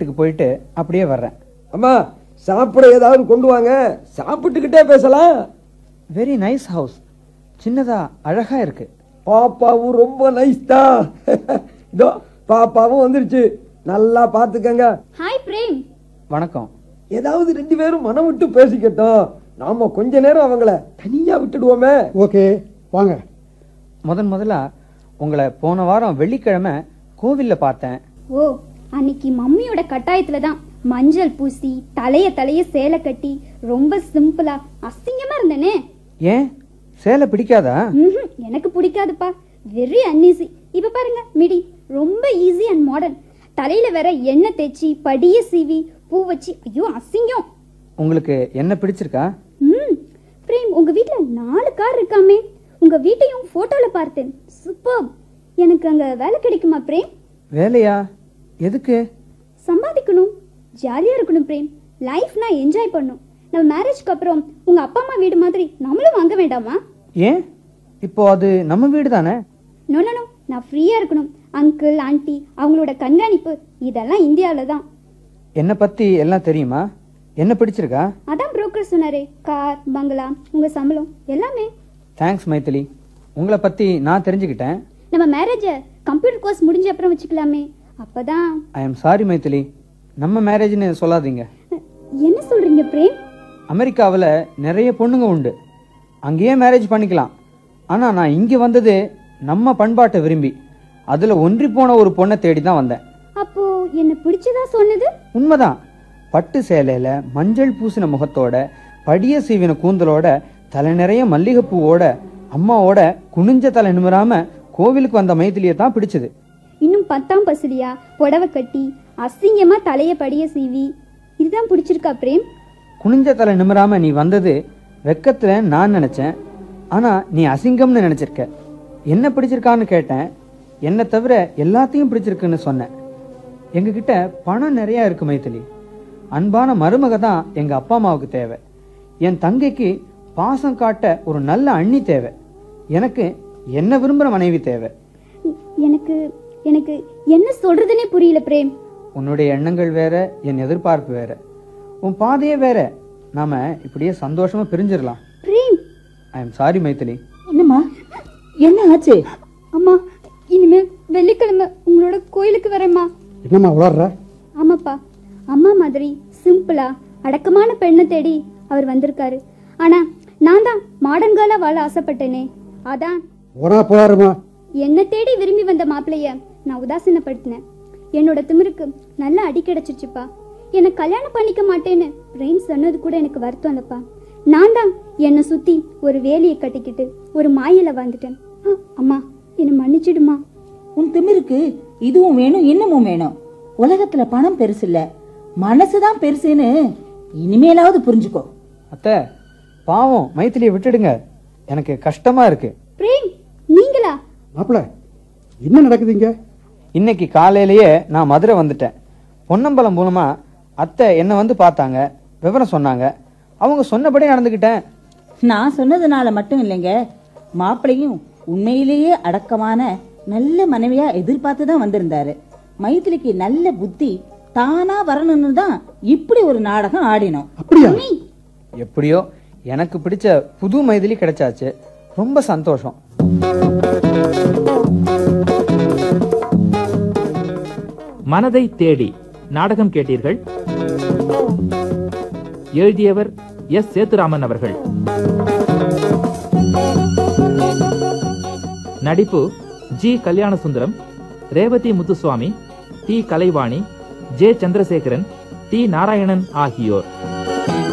வீட்டுக்கு போயிட்டு அப்படியே வர்றேன் அம்மா சாப்பிட ஏதாவது கொண்டு வாங்க சாப்பிட்டுக்கிட்டே பேசலாம் வெரி நைஸ் ஹவுஸ் சின்னதா அழகா இருக்கு பாப்பாவும் ரொம்ப நைஸ் தான் இதோ பாப்பாவும் வந்துருச்சு நல்லா பாத்துக்கங்க ஹாய் பிரேம் வணக்கம் ஏதாவது ரெண்டு பேரும் மனம் விட்டு பேசிக்கட்டும் நாம கொஞ்ச நேரம் அவங்கள தனியா விட்டுடுவோமே ஓகே வாங்க முதன் முதலா உங்களை போன வாரம் வெள்ளிக்கிழமை கோவில்ல பார்த்தேன் ஓ அன்னைக்கு மம்மியோட கட்டாயத்துல தான் மஞ்சள் பூசி தலைய தலைய சேலை கட்டி ரொம்ப சிம்பிளா அசிங்கமா இருந்தனே ஏன் சேலை பிடிக்காதா ம்ஹும், எனக்கு பிடிக்காதுப்பா வெரி அன்ஈஸி இப்ப பாருங்க மிடி ரொம்ப ஈஸி அண்ட் மாடர்ன் தலையில வேற எண்ணெய் தேய்ச்சி படிய சீவி பூ வச்சு ஐயோ அசிங்கம் உங்களுக்கு என்ன பிடிச்சிருக்கா ம் பிரேம் உங்க வீட்ல நாலு கார் இருக்காமே உங்க வீட்டையும் போட்டோல பார்த்தேன் சூப்பர் எனக்கு அங்க வேலை கிடைக்குமா பிரேம் வேலையா எதுக்கு சம்பாதிக்கணும் ஜாலியா இருக்கணும் பிரேம் லைஃப்னா என்ஜாய் பண்ணும் நம்ம மேரேஜ்க்கு அப்புறம் உங்க அப்பா அம்மா வீடு மாதிரி நம்மளும் வாங்க வேண்டாமா ஏன் இப்போ அது நம்ம வீடு தானே நோ நோ நோ நான் ஃப்ரீயா இருக்கணும் அங்கிள் ஆன்ட்டி அவங்களோட கண்காணிப்பு இதெல்லாம் இந்தியாவில தான் என்னை பத்தி எல்லாம் தெரியுமா என்ன பிடிச்சிருக்கா அதான் புரோக்கர் சொன்னாரே கார் பங்களா உங்க சம்பளம் எல்லாமே தேங்க்ஸ் மைத்திலி உங்களை பத்தி நான் தெரிஞ்சுக்கிட்டேன் நம்ம மேரேஜ கம்ப்யூட்டர் கோர்ஸ் முடிஞ்ச அப்புறம் வச்சுக்கலாமே அப்பதான் ஐ எம் சாரி மைத்திலி நம்ம மேரேஜ்னு சொல்லாதீங்க என்ன சொல்றீங்க பிரேம் அமெரிக்காவில் நிறைய பொண்ணுங்க உண்டு அங்கேயே மேரேஜ் பண்ணிக்கலாம் ஆனால் நான் இங்கே வந்தது நம்ம பண்பாட்டை விரும்பி அதில் ஒன்றி போன ஒரு பொண்ணை தேடி தான் வந்தேன் அப்போ என்ன பிடிச்சதா சொன்னது உண்மைதான் பட்டு சேலையில மஞ்சள் பூசின முகத்தோட படிய சீவின கூந்தலோட தலை நிறைய மல்லிகைப்பூவோட அம்மாவோட குனிஞ்ச தலை நிமிராம கோவிலுக்கு வந்த மைத்திலியை தான் பிடிச்சது இன்னும் பத்தாம் பசுலியா புடவை கட்டி அசிங்கமா தலைய படிய சீவி இதுதான் பிடிச்சிருக்கா பிரேம் குனிஞ்ச தலை நிமிராம நீ வந்தது வெக்கத்துல நான் நினைச்சேன் ஆனா நீ அசிங்கம்னு நினைச்சிருக்க என்ன பிடிச்சிருக்கான்னு கேட்டேன் என்னை தவிர எல்லாத்தையும் பிடிச்சிருக்குன்னு சொன்னேன் எங்ககிட்ட பணம் நிறைய இருக்கு மைத்திலி அன்பான மருமக தான் எங்க அப்பா அம்மாவுக்கு தேவை என் தங்கைக்கு பாசம் காட்ட ஒரு நல்ல அண்ணி தேவை எனக்கு என்ன விரும்புற மனைவி தேவை எனக்கு எனக்கு என்ன சொல்றதுனே புரியல பிரேம் உன்னுடைய எண்ணங்கள் வேற என் எதிர்பார்ப்பு வேற உன் பாதையே வேற நாம இப்படியே சந்தோஷமா பிரிஞ்சிடலாம் Prem I am sorry Mythili என்னம்மா என்ன ஆச்சு அம்மா இனிமே வெள்ளிக்கிழமை உங்களோட கோயிலுக்கு வரேம்மா என்னம்மா உளர்ற ஆமாப்பா அம்மா மாதிரி சிம்பிளா அடக்கமான பெண்ணை தேடி அவர் வந்திருக்காரு ஆனா நான் தான் மாடர்ன் கேர்லா வாழ ஆசைப்பட்டேனே அதான் போனா போறாருமா என்னை தேடி விரும்பி வந்த மாப்பிளைய நான் உதாசீனப்படுத்தினேன் என்னோட திமிருக்கு நல்ல அடி கிடைச்சிருச்சுப்பா என்னை கல்யாணம் பண்ணிக்க மாட்டேன்னு பிரேம் சொன்னது கூட எனக்கு வருத்தம் இல்லப்பா நான் தான் என்னை சுத்தி ஒரு வேலியை கட்டிக்கிட்டு ஒரு மாயில வாழ்ந்துட்டேன் அ, அம்மா என்னை மன்னிச்சிடுமா உன் திமிருக்கு இதுவும் வேணும் இன்னமும் வேணும் உலகத்துல பணம் பெருசு இல்ல மனசுதான் பெருசுன்னு இனிமேலாவது புரிஞ்சுக்கோ அத்தை பாவம் மைத்திலியை விட்டுடுங்க எனக்கு கஷ்டமா இருக்கு பிரேம் நீங்களா மாப்பிள என்ன நடக்குது இங்க இன்னைக்கு காலையிலேயே நான் மதுரை வந்துட்டேன் பொன்னம்பலம் மூலமா அத்தை என்னை வந்து பார்த்தாங்க விவரம் சொன்னாங்க அவங்க சொன்னபடி நடந்துக்கிட்டேன் நான் சொன்னதுனால மட்டும் இல்லைங்க மாப்பிள்ளையும் உண்மையிலேயே அடக்கமான நல்ல மனைவியா எதிர்பார்த்து தான் வந்திருந்தாரு மைத்திலிக்கு நல்ல புத்தி தானா வரணும்னு தான் இப்படி ஒரு நாடகம் ஆடினோம் அப்படியா எப்படியோ எனக்கு பிடிச்ச புது மைதிலி கிடைச்சாச்சு ரொம்ப சந்தோஷம் மனதை தேடி நாடகம் கேட்டீர்கள் எழுதியவர் எஸ் சேத்துராமன் அவர்கள் நடிப்பு G Kalyanasundaram Revathi Muthuswamy T Kalaivani J Chandrasekaran T Narayanan ஆகியோர்